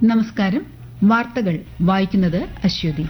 നമസ്കാരം വാർത്തകൾ വായിക്കുന്നത് അശ്വതി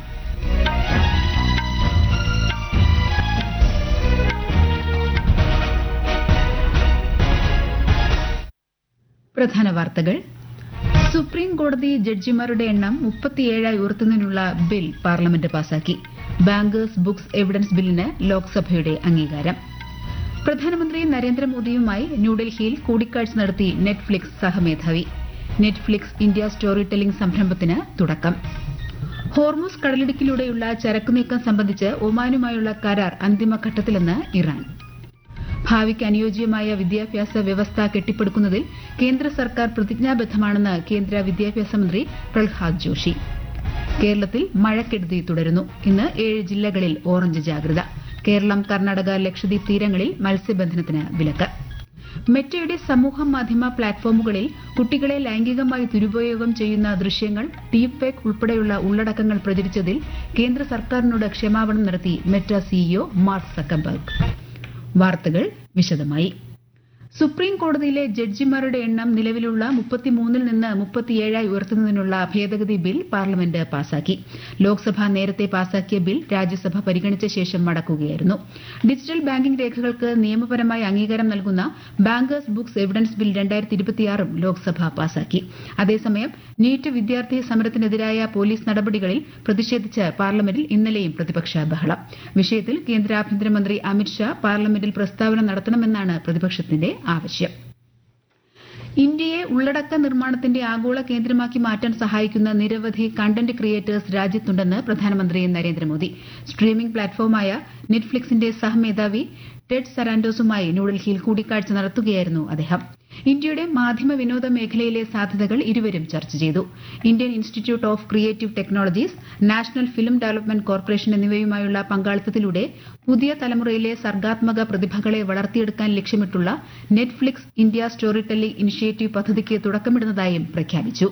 പ്രധാന വാർത്തകൾ സുപ്രീം കോടതി ജഡ്ജിമാരുടെ എണ്ണം മുപ്പത്തിയേഴായി ഉയർത്തുന്നതിനുള്ള ബിൽ പാർലമെന്റ് പാസാക്കി ബാങ്കേഴ്സ് ബുക്സ് എവിഡൻസ് ബില്ലിന് ലോക്സഭയുടെ അംഗീകാരം പ്രധാനമന്ത്രി നരേന്ദ്രമോദിയുമായി ന്യൂഡൽഹിയിൽ കൂടിക്കാഴ്ച നടത്തി നെറ്റ്ഫ്ലിക്സ് സഹമേധാവി നെറ്റ്ഫ്ലിക്സ് ഇന്ത്യ സ്റ്റോറി ടെല്ലിംഗ് സംരംഭത്തിന് തുടക്കം ഹോർമുസ് കടലിടുക്കിലൂടെയുള്ള ചരക്കു നീക്കം സംബന്ധിച്ച് ഒമാനുമായുള്ള കരാർ അന്തിമഘട്ടത്തിലെന്ന് ഇറാൻ ഭാവിക്ക് അനുയോജ്യമായ വിദ്യാഭ്യാസ വ്യവസ്ഥ കെട്ടിപ്പടുക്കുന്നതിൽ കേന്ദ്ര സർക്കാർ പ്രതിജ്ഞാബദ്ധമാണെന്ന് കേന്ദ്ര വിദ്യാഭ്യാസ മന്ത്രി പ്രഹ്ലാദ് ജോഷി കേരളത്തിൽ മഴക്കെടുതി തുടരുന്നു ഇന്ന് ഏഴ് ജില്ലകളിൽ ഓറഞ്ച് ജാഗ്രത കേരളം കർണാടക ലക്ഷദ്വീപ് തീരങ്ങളിൽ മത്സ്യബന്ധനത്തിന് വിലക്ക് മെറ്റയുടെ സമൂഹ മാധ്യമ പ്ലാറ്റ്ഫോമുകളിൽ കുട്ടികളെ ലൈംഗികമായി ദുരുപയോഗം ചെയ്യുന്ന ദൃശ്യങ്ങൾ ഡീപ് ഫേക്ക് ഉൾപ്പെടെയുള്ള ഉള്ളടക്കങ്ങൾ പ്രചരിച്ചതിൽ കേന്ദ്ര സർക്കാരിനോട് ക്ഷമാപണം നടത്തി മെറ്റ സിഇഒ മാർക്ക് സക്കംബർഗ് വാർത്തകൾ വിശദമായി സുപ്രീം കോടതിയിലെ ജഡ്ജിമാരുടെ എണ്ണം നിലവിലുള്ള മുപ്പത്തിമൂന്നിൽ നിന്ന് മുപ്പത്തിയേഴായി ഉയർത്തുന്നതിനുള്ള ഭേദഗതി ബിൽ പാർലമെന്റ് പാസാക്കി ലോക്സഭ നേരത്തെ പാസാക്കിയ ബിൽ രാജ്യസഭ പരിഗണിച്ച ശേഷം മടക്കുകയായിരുന്നു ഡിജിറ്റൽ ബാങ്കിംഗ് രേഖകൾക്ക് നിയമപരമായ അംഗീകാരം നൽകുന്ന ബാങ്കേഴ്സ് ബുക്സ് എവിഡൻസ് ബിൽ രണ്ടായിരത്തി ലോക്സഭ പാസാക്കി അതേസമയം നീറ്റ് വിദ്യാർത്ഥി സമരത്തിനെതിരായ പോലീസ് നടപടികളിൽ പ്രതിഷേധിച്ച് പാർലമെന്റിൽ ഇന്നലെയും പ്രതിപക്ഷ ബഹളം വിഷയത്തിൽ കേന്ദ്ര ആഭ്യന്തരമന്ത്രി അമിത്ഷാ പാർലമെന്റിൽ പ്രസ്താവന നടത്തണമെന്നാണ് പ്രതിപക്ഷത്തിന്റെ ആവശ്യം ഇന്ത്യയെ ഉള്ളടക്ക നിർമ്മാണത്തിന്റെ ആഗോള കേന്ദ്രമാക്കി മാറ്റാൻ സഹായിക്കുന്ന നിരവധി കണ്ടന്റ് ക്രിയേറ്റേഴ്സ് രാജ്യത്തുണ്ടെന്ന് പ്രധാനമന്ത്രി നരേന്ദ്രമോദി സ്ട്രീമിംഗ് പ്ലാറ്റ്ഫോമായ നെറ്റ്ഫ്ലിക്സിന്റെ സഹമേധാവി ടെഡ് സറാൻഡോസുമായി ന്യൂഡൽഹിയിൽ കൂടിക്കാഴ്ച നടത്തുകയായിരുന്നു അദ്ദേഹം ഇന്ത്യയുടെ മാധ്യമ വിനോദ മേഖലയിലെ സാധ്യതകൾ ഇരുവരും ചർച്ച ചെയ്തു Indian Institute of Creative Technologies National Film Development Corporation എന്നിവയുമായുള്ള പങ്കാളിത്തത്തിലൂടെ പുതിയ തലമുറയിലെ സർഗാത്മക പ്രതിഭകളെ വളർത്തിയെടുക്കാൻ ലക്ഷ്യമിട്ടുള്ള Netflix India storytelling initiative പദ്ധതിക്ക് തുടക്കമിടുന്നതായും പ്രഖ്യാപിച്ചു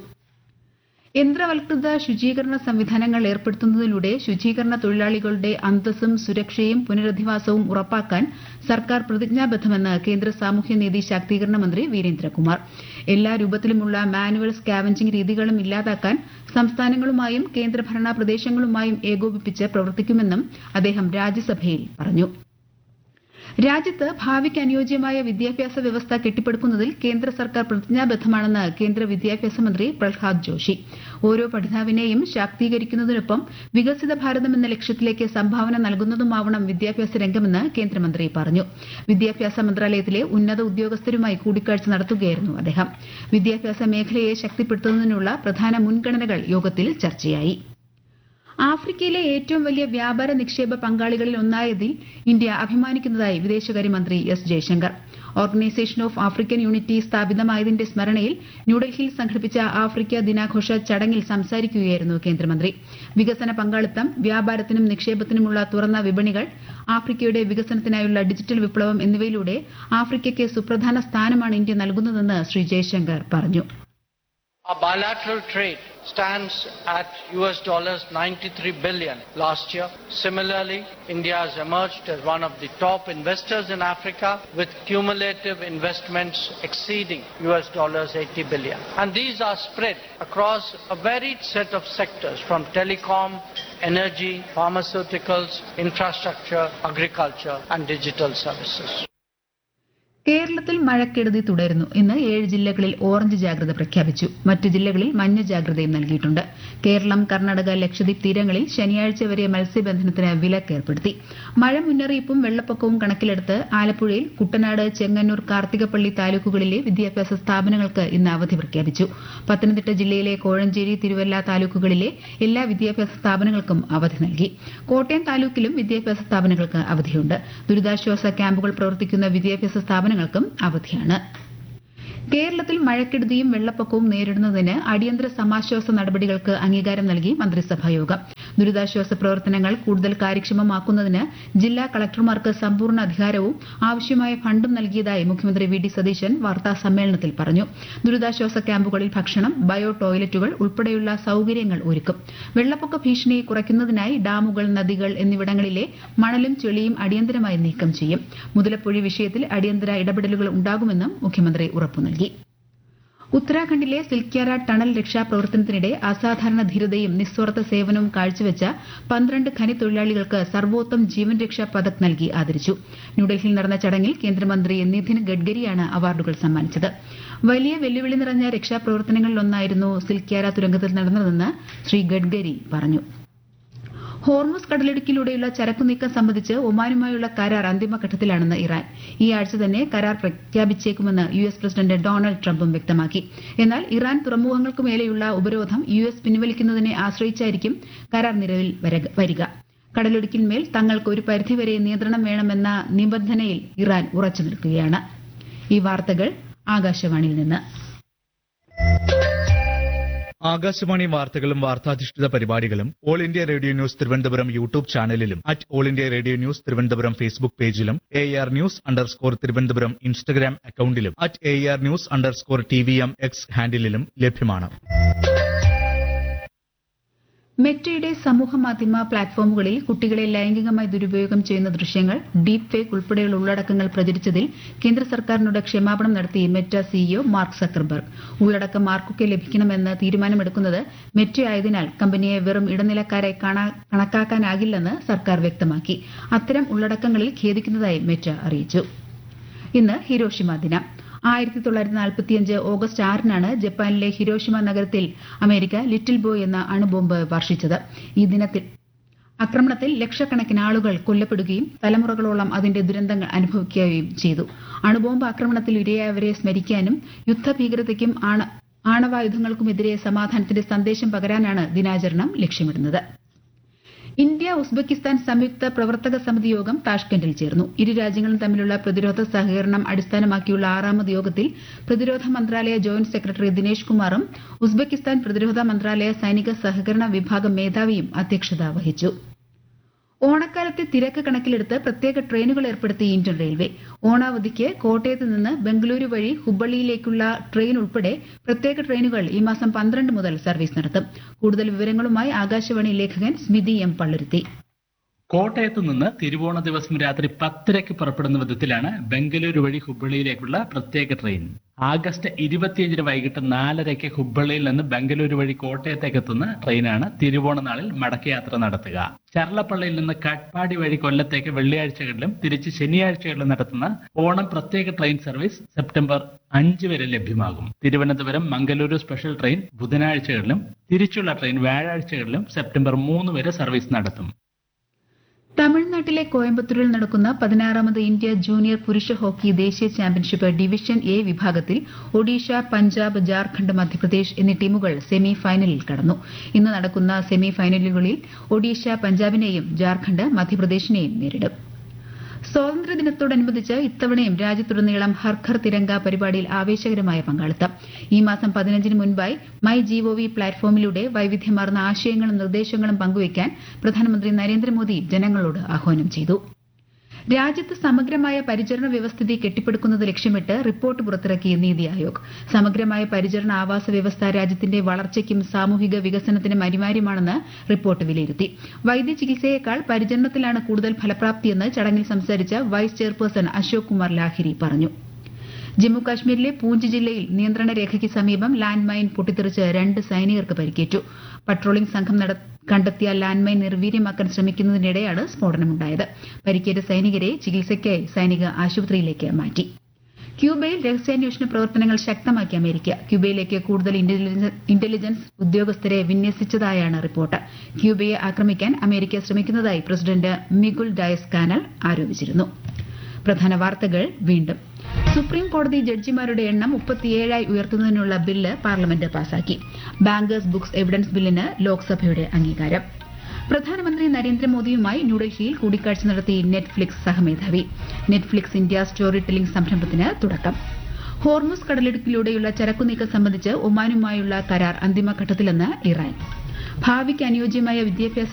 യന്ത്രവൽകൃത ശുചീകരണ സംവിധാനങ്ങൾ ഏർപ്പെടുത്തുന്നതിലൂടെ ശുചീകരണ തൊഴിലാളികളുടെ അന്തസ്സും സുരക്ഷയും പുനരധിവാസവും ഉറപ്പാക്കാൻ സർക്കാർ പ്രതിജ്ഞാബദ്ധമെന്ന് കേന്ദ്ര സാമൂഹ്യനീതി ശാക്തീകരണ മന്ത്രി വീരേന്ദ്രകുമാർ എല്ലാ രൂപത്തിലുമുള്ള മാനുവൽ സ്കാവഞ്ചിംഗ് രീതികളും ഇല്ലാതാക്കാൻ സംസ്ഥാനങ്ങളുമായും കേന്ദ്രഭരണ പ്രദേശങ്ങളുമായും ഏകോപിപ്പിച്ച് പ്രവർത്തിക്കുമെന്നും അദ്ദേഹം രാജ്യസഭയിൽ പറഞ്ഞു രാജ്യത്ത് ഭാവിക്ക് അനുയോജ്യമായ വിദ്യാഭ്യാസ വ്യവസ്ഥ കെട്ടിപ്പടുക്കുന്നതിൽ കേന്ദ്ര സർക്കാർ പ്രതിജ്ഞാബദ്ധമാണെന്ന് കേന്ദ്ര വിദ്യാഭ്യാസ മന്ത്രി പ്രഹ്ലാദ് ജോഷി ഓരോ പഠിതാവിനെയും ശാക്തീകരിക്കുന്നതിനൊപ്പം വികസിത ഭാരതം എന്ന ലക്ഷ്യത്തിലേക്ക് സംഭാവന നൽകുന്നതുമാവണം വിദ്യാഭ്യാസ രംഗമെന്ന് കേന്ദ്രമന്ത്രി പറഞ്ഞു വിദ്യാഭ്യാസ മന്ത്രാലയത്തിലെ ഉന്നത ഉദ്യോഗസ്ഥരുമായി കൂടിക്കാഴ്ച നടത്തുകയായിരുന്നു അദ്ദേഹം വിദ്യാഭ്യാസ മേഖലയെ ശക്തിപ്പെടുത്തുന്നതിനുള്ള പ്രധാന മുൻഗണനകൾ യോഗത്തിൽ ചർച്ചയായി ആഫ്രിക്കയിലെ ഏറ്റവും വലിയ വ്യാപാര നിക്ഷേപ പങ്കാളികളിൽ ഒന്നായതിൽ ഇന്ത്യ അഭിമാനിക്കുന്നതായി വിദേശകാര്യമന്ത്രി S Jaishankar Organisation of African Unity സ്ഥാപിതമായതിന്റെ സ്മരണയിൽ ന്യൂഡൽഹിയിൽ സംഘടിപ്പിച്ച ആഫ്രിക്ക ദിനാഘോഷ ചടങ്ങിൽ സംസാരിക്കുകയായിരുന്നു കേന്ദ്രമന്ത്രി വികസന പങ്കാളിത്തം വ്യാപാരത്തിനും നിക്ഷേപത്തിനുമുള്ള തുറന്ന വിപണികൾ ആഫ്രിക്കയുടെ വികസനത്തിനായുള്ള ഡിജിറ്റൽ വിപ്ലവം എന്നിവയിലൂടെ ആഫ്രിക്കയ്ക്ക് സുപ്രധാന സ്ഥാനമാണ് ഇന്ത്യ നൽകുന്നതെന്ന് ശ്രീ ജയശങ്കർ പറഞ്ഞു Our bilateral trade stands at US dollars 93 billion last year. Similarly, India has emerged as one of the top investors in Africa with cumulative investments exceeding US dollars 80 billion. And these are spread across a varied set of sectors from telecom, energy, pharmaceuticals, infrastructure, agriculture and digital services. കേരളത്തിൽ മഴക്കെടുതി തുടരുന്നു ഇന്ന് ഏഴ് ജില്ലകളിൽ orange ജാഗ്രത പ്രഖ്യാപിച്ചു മറ്റ് ജില്ലകളിൽ മഞ്ഞ ജാഗ്രതയും നൽകിയിട്ടുണ്ട് കേരളം കർണാടക ലക്ഷദ്വീപ് തീരങ്ങളിൽ ശനിയാഴ്ച വരെ മത്സ്യബന്ധനത്തിന് വിലക്ക് ഏർപ്പെടുത്തി മഴ മുന്നറിയിപ്പും വെള്ളപ്പൊക്കവും കണക്കിലെടുത്ത് ആലപ്പുഴയിൽ കുട്ടനാട് ചെങ്ങന്നൂർ കാർത്തികപ്പള്ളി താലൂക്കുകളിലെ വിദ്യാഭ്യാസ സ്ഥാപനങ്ങൾക്ക് ഇന്ന് അവധി പ്രഖ്യാപിച്ചു പത്തനംതിട്ട ജില്ലയിലെ കോഴഞ്ചേരി തിരുവല്ല താലൂക്കുകളിലെ എല്ലാ വിദ്യാഭ്യാസ സ്ഥാപനങ്ങൾക്കും അവധി നൽകി കോട്ടയം താലൂക്കിലും വിദ്യാഭ്യാസ സ്ഥാപനങ്ങൾക്ക് അവധിയുണ്ട് ദുരിതാശ്വാസ ക്യാമ്പുകൾ പ്രവർത്തിക്കുന്ന വിദ്യാഭ്യാസ സ്ഥാപനങ്ങൾക്കും അവധിയാണ് കേരളത്തിൽ മഴക്കെടുതിയും വെള്ളപ്പൊക്കവും നേരിടുന്നതിന് അടിയന്തര സമാശ്വാസ നടപടികൾക്ക് അംഗീകാരം നൽകി മന്ത്രിസഭാ യോഗം ദുരിതാശ്വാസ പ്രവർത്തനങ്ങൾ കൂടുതൽ കാര്യക്ഷമമാക്കുന്നതിന് ജില്ലാ കളക്ടർമാർക്ക് സമ്പൂർണ്ണ അധികാരവും ആവശ്യമായ ഫണ്ടും നൽകിയതായി മുഖ്യമന്ത്രി വി ഡി സതീശൻ വാർത്താ സമ്മേളനത്തിൽ പറഞ്ഞു ദുരിതാശ്വാസ ക്യാമ്പുകളിൽ ഭക്ഷണം ബയോ ടോയ്ലറ്റുകൾ ഉൾപ്പെടെയുള്ള സൌകര്യങ്ങൾ ഒരുക്കും വെള്ളപ്പൊക്ക ഭീഷണി കുറയ്ക്കുന്നതിനായി ഡാമുകൾ നദികൾ എന്നിവിടങ്ങളിലെ മണലും ചെളിയും അടിയന്തരമായി നീക്കം ചെയ്യും മുതലപ്പൊഴി വിഷയത്തിൽ അടിയന്തര ഇടപെടലുകൾ ഉണ്ടാകുമെന്നും മുഖ്യമന്ത്രി ഉറപ്പു നൽകി ഉത്തരാഖണ്ഡിലെ സിൽക്യാര ടണൽ രക്ഷാപ്രവർത്തനത്തിനിടെ അസാധാരണ ധീരതയും നിസ്വാർത്ഥ സേവനവും കാഴ്ചവെച്ച പന്ത്രണ്ട് ഖനി തൊഴിലാളികൾക്ക് സർവോത്തം ജീവൻ രക്ഷാ പതക് നൽകി ആദരിച്ചു ന്യൂഡൽഹിയിൽ നടന്ന ചടങ്ങിൽ കേന്ദ്രമന്ത്രി നിതിൻ ഗഡ്കരിയാണ് അവാർഡുകൾ സമ്മാനിച്ചത് വലിയ വെല്ലുവിളി നിറഞ്ഞ രക്ഷാപ്രവർത്തനങ്ങളിലൊന്നായിരുന്നു സിൽക്യാര തുരങ്കത്തിൽ നടന്നതെന്ന് ശ്രീ ഗഡ്കരി പറഞ്ഞു ഹോർമുസ് കടലിടുക്കിലൂടെയുള്ള ചരക്കു നീക്കം സംബന്ധിച്ച് ഒമാനുമായുള്ള കരാർ അന്തിമഘട്ടത്തിലാണെന്ന് ഇറാൻ ഈ ആഴ്ച തന്നെ കരാർ പ്രഖ്യാപിച്ചേക്കുമെന്ന് യു എസ് പ്രസിഡന്റ് ഡൊണാൾഡ് ട്രംപും വ്യക്തമാക്കി എന്നാൽ ഇറാൻ തുറമുഖങ്ങൾക്ക് മേലെയുള്ള ഉപരോധം യു എസ് പിൻവലിക്കുന്നതിനെ ആശ്രയിച്ചായിരിക്കും കരാർ നിലവിൽ വരിക കടലിടുക്കിന്മേൽ തങ്ങൾക്ക് ഒരു പരിധിവരെ നിയന്ത്രണം വേണമെന്ന നിബന്ധനയിൽ ഇറാൻ ഉറച്ചു നിൽക്കുകയാണ് ഈ വാർത്തകൾ ആകാശവാണിയിൽ നിന്ന് ആകാശവാണി വാർത്തകളും വാർത്താധിഷ്ഠിത പരിപാടികളും all India radio news Thiruvananthapuram YouTube ചാനലിലും at all India radio news Thiruvananthapuram Facebook പേജിലും A R news underscore Thiruvananthapuram Instagram അക്കൌണ്ടിലും at A R news underscore T V M X ഹാൻഡിലും ലഭ്യമാണ് മെറ്റയുടെ സമൂഹമാധ്യമ പ്ലാറ്റ്ഫോമുകളിൽ കുട്ടികളെ ലൈംഗികമായി ദുരുപയോഗം ചെയ്യുന്ന ദൃശ്യങ്ങൾ ഡീപ് ഫേക്ക് ഉൾപ്പെടെയുള്ള ഉള്ളടക്കങ്ങൾ പ്രചരിച്ചതിൽ കേന്ദ്ര സർക്കാരിനോട് ക്ഷമാപണം നടത്തി മെറ്റ സിഇഒ മാർക്ക് സക്കർബർഗ് ഉള്ളടക്കം ആർക്കൊക്കെ ലഭിക്കണമെന്ന് തീരുമാനമെടുക്കുന്നത് മെറ്റയായതിനാൽ കമ്പനിയെ വെറും ഇടനിലക്കാരായി കണക്കാക്കാനാകില്ലെന്ന് സർക്കാർ വ്യക്തമാക്കി അത്തരം ഉള്ളടക്കങ്ങളിൽ ഖേദിക്കുന്നതായി മെറ്റ അറിയിച്ചു ഇന്ന് ഹിരോഷിമ ദിനം ആയിരത്തി തൊള്ളായിരത്തി നാൽപ്പത്തിയഞ്ച് ഓഗസ്റ്റ് ആറിനാണ് ജപ്പാനിലെ ഹിരോഷിമ നഗരത്തിൽ അമേരിക്ക ലിറ്റിൽ ബോയ് എന്ന അണുബോംബ് വർഷിച്ചത് ഈ ദിനത്തിൽ ആക്രമണത്തിൽ ലക്ഷക്കണക്കിന് ആളുകൾ കൊല്ലപ്പെടുകയും തലമുറകളോളം അതിന്റെ ദുരന്തങ്ങൾ അനുഭവിക്കുകയും ചെയ്തു അണുബോംബ് ആക്രമണത്തിൽ ഇരയായവരെ സ്മരിക്കാനും യുദ്ധഭീകരതയ്ക്കും ആണവായുധങ്ങൾക്കുമെതിരെ സമാധാനത്തിന്റെ സന്ദേശം പകരാനാണ് ദിനാചരണം ലക്ഷ്യമിടുന്നത് ഇന്ത്യ ഉസ്ബെക്കിസ്ഥാൻ സംയുക്ത പ്രവർത്തക സമിതി യോഗം താഷ്കന്റിൽ ചേർന്നു ഇരു രാജ്യങ്ങളും തമ്മിലുള്ള പ്രതിരോധ സഹകരണം അടിസ്ഥാനമാക്കിയുള്ള ആറാമത് യോഗത്തിൽ പ്രതിരോധ മന്ത്രാലയ ജോയിന്റ് സെക്രട്ടറി ദിനേഷ് കുമാറും ഉസ്ബെക്കിസ്ഥാൻ പ്രതിരോധ മന്ത്രാലയ സൈനിക സഹകരണ വിഭാഗം മേധാവിയും അധ്യക്ഷത വഹിച്ചു ഓണക്കാലത്തെ തിരക്ക് കണക്കിലെടുത്ത് പ്രത്യേക ട്രെയിനുകൾ ഏർപ്പെടുത്തി ഇന്ത്യൻ റെയിൽവേ ഓണാവധിക്ക് കോട്ടയത്ത് നിന്ന് ബംഗളൂരു വഴി ഹുബ്ബള്ളിയിലേക്കുള്ള ട്രെയിൻ ഉൾപ്പെടെ പ്രത്യേക ട്രെയിനുകൾ ഈ മാസം പന്ത്രണ്ട് മുതൽ സർവീസ് നടത്തും കൂടുതൽ വിവരങ്ങളുമായി ആകാശവാണി ലേഖകൻ സ്മിതി എം പള്ളുരുത്തി കോട്ടയത്ത് നിന്ന് തിരുവോണ ദിവസം രാത്രി പത്തരയ്ക്ക് പുറപ്പെടുന്ന വിധത്തിലാണ് ബംഗളൂരു വഴി ഹുബ്ബള്ളിയിലേക്കുള്ള പ്രത്യേക ട്രെയിൻ ആഗസ്റ്റ് ഇരുപത്തിയഞ്ചിന് വൈകിട്ട് നാലരയ്ക്ക് ഹുബ്ബള്ളിയിൽ നിന്ന് ബംഗളൂരു വഴി കോട്ടയത്തേക്ക് എത്തുന്ന ട്രെയിനാണ് തിരുവോണ നാളിൽ മടക്കയാത്ര നടത്തുക ചർലപ്പള്ളിയിൽ നിന്ന് കട്പാടി വഴി കൊല്ലത്തേക്ക് വെള്ളിയാഴ്ചകളിലും തിരിച്ച് ശനിയാഴ്ചകളിലും നടത്തുന്ന ഓണം പ്രത്യേക ട്രെയിൻ സർവീസ് സെപ്റ്റംബർ അഞ്ച് വരെ ലഭ്യമാകും തിരുവനന്തപുരം മംഗലൂരു സ്പെഷ്യൽ ട്രെയിൻ ബുധനാഴ്ചകളിലും തിരിച്ചുള്ള ട്രെയിൻ വ്യാഴാഴ്ചകളിലും സെപ്റ്റംബർ മൂന്ന് വരെ സർവീസ് നടത്തും തമിഴ്നാട്ടിലെ കോയമ്പത്തൂരിൽ നടക്കുന്ന പതിനാറാമത് ഇന്ത്യ ജൂനിയർ പുരുഷ ഹോക്കി ദേശീയ ചാമ്പ്യൻഷിപ്പ് ഡിവിഷൻ എ വിഭാഗത്തിൽ ഒഡീഷ പഞ്ചാബ് ജാർഖണ്ഡ് മധ്യപ്രദേശ് എന്നീ ടീമുകൾ സെമി ഫൈനലിൽ കടന്നു ഇന്ന് നടക്കുന്ന സെമി ഫൈനലുകളിൽ ഒഡീഷ പഞ്ചാബിനെയും ജാർഖണ്ഡ് മധ്യപ്രദേശിനെയും നേരിടും സ്വാതന്ത്ര്യദിനത്തോടനുബന്ധിച്ച് ഇത്തവണയും രാജ്യത്തുടനീളം ഹർഘർ തിരങ്ക പരിപാടിയിൽ ആവേശകരമായ പങ്കാളിത്തം ഈ മാസം പതിനഞ്ചിന് മുൻപായി മൈ ജിഒവി പ്ലാറ്റ്ഫോമിലൂടെ വൈവിധ്യമാർന്ന ആശയങ്ങളും നിർദ്ദേശങ്ങളും പങ്കുവയ്ക്കാൻ പ്രധാനമന്ത്രി നരേന്ദ്രമോദി ജനങ്ങളോട് ആഹ്വാനം ചെയ്തു രാജ്യത്ത് സമഗ്രമായ പരിചരണ വ്യവസ്ഥിതി കെട്ടിപ്പടുക്കുന്നത് ലക്ഷ്യമിട്ട് റിപ്പോർട്ട് പുറത്തിറക്കി നീതി ആയോഗ് സമഗ്രമായ പരിചരണ ആവാസ വ്യവസ്ഥ രാജ്യത്തിന്റെ വളർച്ചയ്ക്കും സാമൂഹിക വികസനത്തിനും അനിവാര്യമാണെന്ന് റിപ്പോർട്ട് വിലയിരുത്തി വൈദ്യചികിത്സയേക്കാൾ പരിചരണത്തിലാണ് കൂടുതൽ ഫലപ്രാപ്തിയെന്ന് ചടങ്ങിൽ സംസാരിച്ച വൈസ് ചെയർപേഴ്സൺ അശോക് കുമാർ ലാഹിരി പറഞ്ഞു ജമ്മുകാശ്മീരിലെ പൂഞ്ച് ജില്ലയിൽ നിയന്ത്രണ രേഖയ്ക്ക് സമീപം ലാൻഡ് മൈൻ പൊട്ടിത്തെറിച്ച് രണ്ട് സൈനികർക്ക് പരിക്കേറ്റു പട്രോളിംഗ് സംഘം കണ്ടെത്തിയ ലാൻഡ് മൈൻ നിർവീര്യമാക്കാൻ ശ്രമിക്കുന്നതിനിടെയാണ് സ്ഫോടനമുണ്ടായത് പരിക്കേറ്റ സൈനികരെ ചികിത്സയ്ക്കായി സൈനിക ആശുപത്രിയിലേക്ക് മാറ്റി ക്യൂബയിൽ രഹസ്യാന്വേഷണ പ്രവർത്തനങ്ങൾ ശക്തമാക്കി അമേരിക്ക ക്യൂബയിലേക്ക് കൂടുതൽ ഇന്റലിജൻസ് ഉദ്യോഗസ്ഥരെ വിന്യസിച്ചതായാണ് റിപ്പോർട്ട് ക്യൂബയെ ആക്രമിക്കാൻ അമേരിക്ക ശ്രമിക്കുന്നതായി പ്രസിഡന്റ് മിഗുൽ ഡയസ് കാനൽ ആരോപിച്ചിരുന്നു പ്രധാന വാർത്തകൾ വീണ്ടും സുപ്രീം കോടതി ജഡ്ജിമാരുടെ എണ്ണം മുപ്പത്തിയേഴായി ഉയർത്തുന്നതിനുള്ള ബില്ല് പാർലമെന്റ് പാസാക്കി ബാങ്കേഴ്സ് ബുക്സ് എവിഡൻസ് ബില്ലിന് ലോക്സഭയുടെ അംഗീകാരം പ്രധാനമന്ത്രി നരേന്ദ്രമോദിയുമായി ന്യൂഡൽഹിയിൽ കൂടിക്കാഴ്ച നടത്തി നെറ്റ്ഫ്ലിക്സ് സഹമേധാവി നെറ്റ്ഫ്ലിക്സ് ഇന്ത്യ സ്റ്റോറി ടെല്ലിംഗ് സംരംഭത്തിന് തുടക്കം ഹോർമുസ് കടലിടുക്കിലൂടെയുള്ള ചരക്കുനീക്കം സംബന്ധിച്ച് ഒമാനുമായുള്ള കരാർ അന്തിമഘട്ടത്തിലെന്ന് ഇറാൻ ഭാവിക്ക് അനുയോജ്യമായ വിദ്യാഭ്യാസ